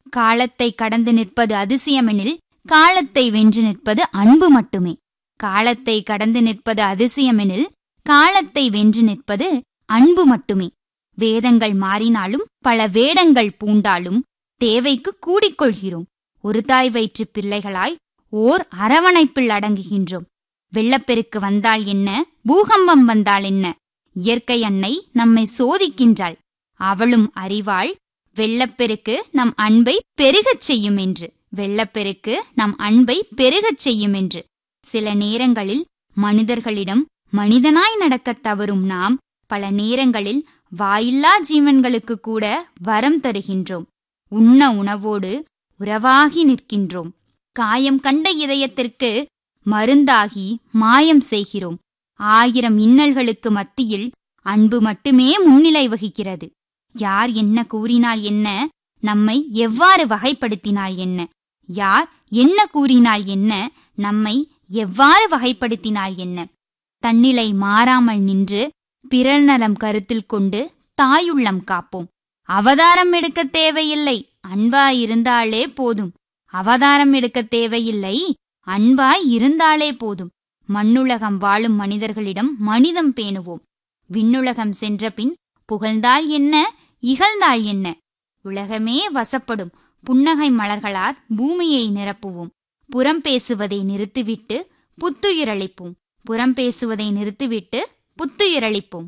காலத்தை கடந்து நிற்பது அதிசயமெனில் காலத்தை வென்று நிற்பது அன்பு மட்டுமே காலத்தை கடந்து நிற்பது அதிசயமெனில் காலத்தை வென்று நிற்பது அன்பு மட்டுமே வேதங்கள் மாறினாலும் பல வேடங்கள் பூண்டாலும் தேவைக்கு கூடிக்கொள்கிறோம் ஒரு தாய் வயிற்று பிள்ளைகளாய் ஓர் அரவணைப்பில் அடங்குகின்றோம் வெள்ளப்பெருக்கு வந்தால் என்ன பூகம்பம் வந்தால் என்ன இயற்கை அன்னை நம்மை சோதிக்கின்றாள் அவளும் அறிவாள் வெள்ளப்பெருக்கு நம் அன்பை பெருகச் செய்யும் என்று வெள்ளப்பெருக்கு நம் அன்பை பெருகச் செய்யும் என்று சில நேரங்களில் மனிதர்களிடம் மனிதனாய் நடக்கத் தவறும் நாம் பல நேரங்களில் வாயில்லா ஜீவன்களுக்கு கூட வரம் தருகின்றோம் உண்ண உணவோடு உறவாகி நிற்கின்றோம் காயம் கண்ட இதயத்திற்கு மருந்தாகி மாயம் செய்கிறோம் ஆயிரம் இன்னல்களுக்கு மத்தியில் அன்பு மட்டுமே முன்னிலை வகிக்கிறது யார் என்ன கூறினால் என்ன நம்மை எவ்வாறு வகைப்படுத்தினால் என்ன யார் என்ன கூறினால் என்ன நம்மை எவ்வாறு வகைப்படுத்தினால் என்ன தன்னிலை மாறாமல் நின்று பிறர் நலம் கருத்தில் கொண்டு தாயுள்ளம் காப்போம் அவதாரம் எடுக்க தேவையில்லை அன்பாய் இருந்தாலே போதும் அவதாரம் எடுக்க தேவையில்லை அன்பாய் இருந்தாலே போதும் மண்ணுலகம் வாழும் மனிதர்களிடம் மனிதம் பேணுவோம் விண்ணுலகம் சென்ற பின் புகழ்ந்தால் என்ன இகழ்ந்தால் என்ன உலகமே வசப்படும் புன்னகை மலர்களார் பூமியை நிரப்புவோம் புறம் பேசுவதை நிறுத்திவிட்டு புத்துயிரளிப்போம் புறம் பேசுவதை நிறுத்திவிட்டு புத்துயிரளிப்போம்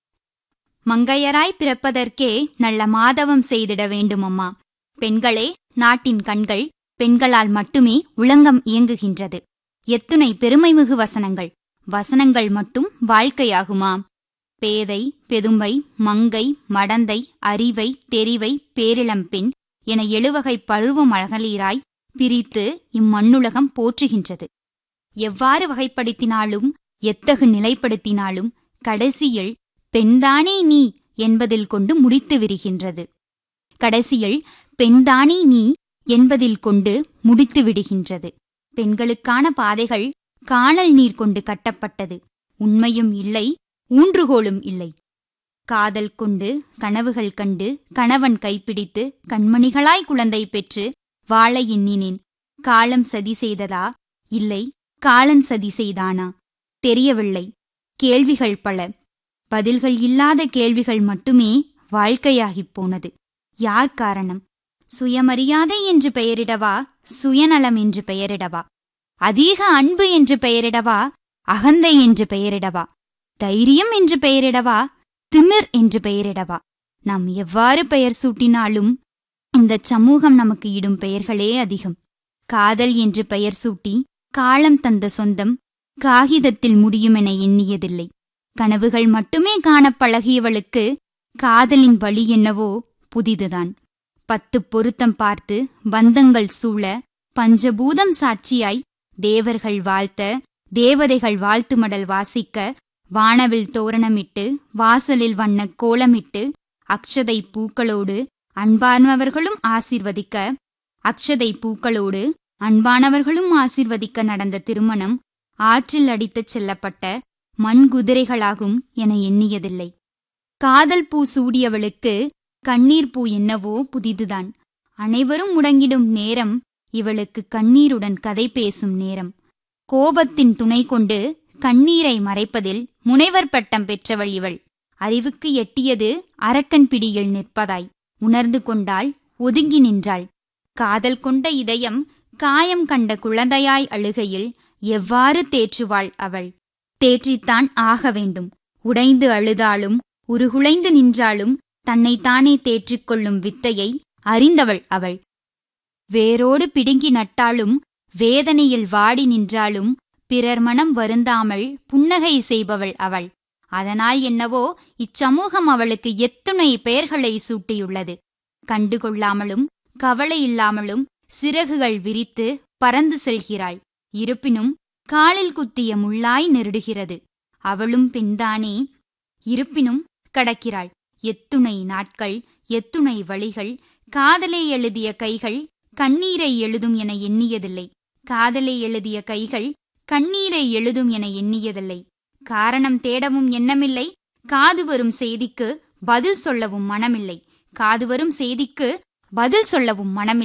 மங்கையராய் பிறப்பதற்கே நல்ல மாதவம் செய்திட வேண்டுமம்மா பெண்களே நாட்டின் கண்கள் பெண்களால் மட்டுமே உலகம் இயங்குகின்றது எத்துணை பெருமைமிகு வசனங்கள் வசனங்கள் மட்டும் வாழ்க்கையாகுமா பேதை பெதும்பை மங்கை மடந்தை அறிவை தெரிவை பேரிளம்பெண் என எழுவகை பழுவ மகளிராய் பிரித்து இம்மண்ணுலகம் போற்றுகின்றது எவ்வாறு வகைப்படுத்தினாலும் எத்தகு நிலைப்படுத்தினாலும் கடைசியில் பெண்தானே நீ என்பதில் கொண்டு முடித்து விடுகின்றது கடைசியில் பெண்தானே நீ என்பதில் கொண்டு முடித்து விடுகின்றது பெண்களுக்கான பாதைகள் காணல் நீர் கொண்டு கட்டப்பட்டது உண்மையும் இல்லை ஊன்றுகோலும் இல்லை காதல் கொண்டு கனவுகள் கண்டு கணவன் கைப்பிடித்து கண்மணிகளாய் குழந்தை பெற்று வாழ எண்ணினேன் காலம் சதி செய்ததா இல்லை காலன் சதி செய்தானா தெரியவில்லை கேள்விகள் பல பதில்கள் இல்லாத கேள்விகள் மட்டுமே வாழ்க்கையாகிப் போனது யார் காரணம் சுயமரியாதை என்று பெயரிடவா சுயநலம் என்று பெயரிடவா அதிக அன்பு என்று பெயரிடவா அகந்தை என்று பெயரிடவா தைரியம் என்று பெயரிடவா திமிர் என்று பெயரிடவா நாம் எவ்வாறு பெயர் சூட்டினாலும் இந்த சமூகம் நமக்கு இடும் பெயர்களே அதிகம் காதல் என்று பெயர் சூட்டி காலம் தந்த சொந்தம் காகிதத்தில் முடியுமென எண்ணியதில்லை கனவுகள் மட்டுமே காணப் பழகியவளுக்கு காதலின் வழி என்னவோ புதிதுதான் பத்து பொருத்தம் பார்த்து பந்தங்கள் சூழ பஞ்சபூதம் சாட்சியாய் தேவர்கள் வாழ்த்த தேவதைகள் வாழ்த்து மடல் வாசிக்க வானவில் தோரணமிட்டு வாசலில் வண்ண கோலமிட்டு அக்ஷதை பூக்களோடு அன்பானவர்களும் ஆசிர்வதிக்க அக்ஷதை பூக்களோடு அன்பானவர்களும் ஆசிர்வதிக்க நடந்த திருமணம் ஆற்றில் அடித்துச் செல்லப்பட்ட மண் குதிரைகளாகும் என எண்ணியதில்லை காதல் பூ சூடியவளுக்கு கண்ணீர் பூ என்னவோ புதிதுதான் அனைவரும் முடங்கிடும் நேரம் இவளுக்கு கண்ணீருடன் கதை பேசும் நேரம் கோபத்தின் துணை கொண்டு கண்ணீரை மறைப்பதில் முனைவர் பட்டம் பெற்றவள் இவள் அறிவுக்கு எட்டியது அரக்கன் பிடியில் நிற்பதாய் உணர்ந்து கொண்டாள் ஒதுங்கி நின்றாள் காதல் கொண்ட இதயம் காயம் கண்ட குழந்தையாய் அழுகையில் எவ்வாறு தேற்றுவாள் அவள் தேற்றித்தான் ஆக வேண்டும் உடைந்து அழுதாலும் உருகுலைந்து நின்றாலும் தன்னைத்தானே தேற்றிக்கொள்ளும் வித்தையை அறிந்தவள் அவள் வேரோடு பிடுங்கி நட்டாலும் வேதனையில் வாடி நின்றாலும் பிறர் மனம் வருந்தாமல் புன்னகை செய்பவள் அவள் அதனால் என்னவோ இச்சமூகம் அவளுக்கு எத்துணை பெயர்களை சூட்டியுள்ளது கண்டுகொள்ளாமலும் கவலை இல்லாமலும் சிறகுகள் விரித்து பறந்து செல்கிறாள் இருப்பினும் காலில் குத்திய முள்ளாய் நெருடுகிறது அவளும் பெண்தானே இருப்பினும் கடக்கிறாள் எத்துணை நாட்கள் எத்துணை வழிகள் காதலை எழுதிய கைகள் கண்ணீரை எழுதும் என எண்ணியதில்லை காதலை எழுதிய கைகள் கண்ணீரை எழுதும் என எண்ணியதில்லை காரணம் தேடவும் எண்ணமில்லை காது வரும் செய்திக்கு பதில் சொல்லவும் மனமில்லை காது வரும் செய்திக்கு பதில் சொல்லவும் மனமில்லை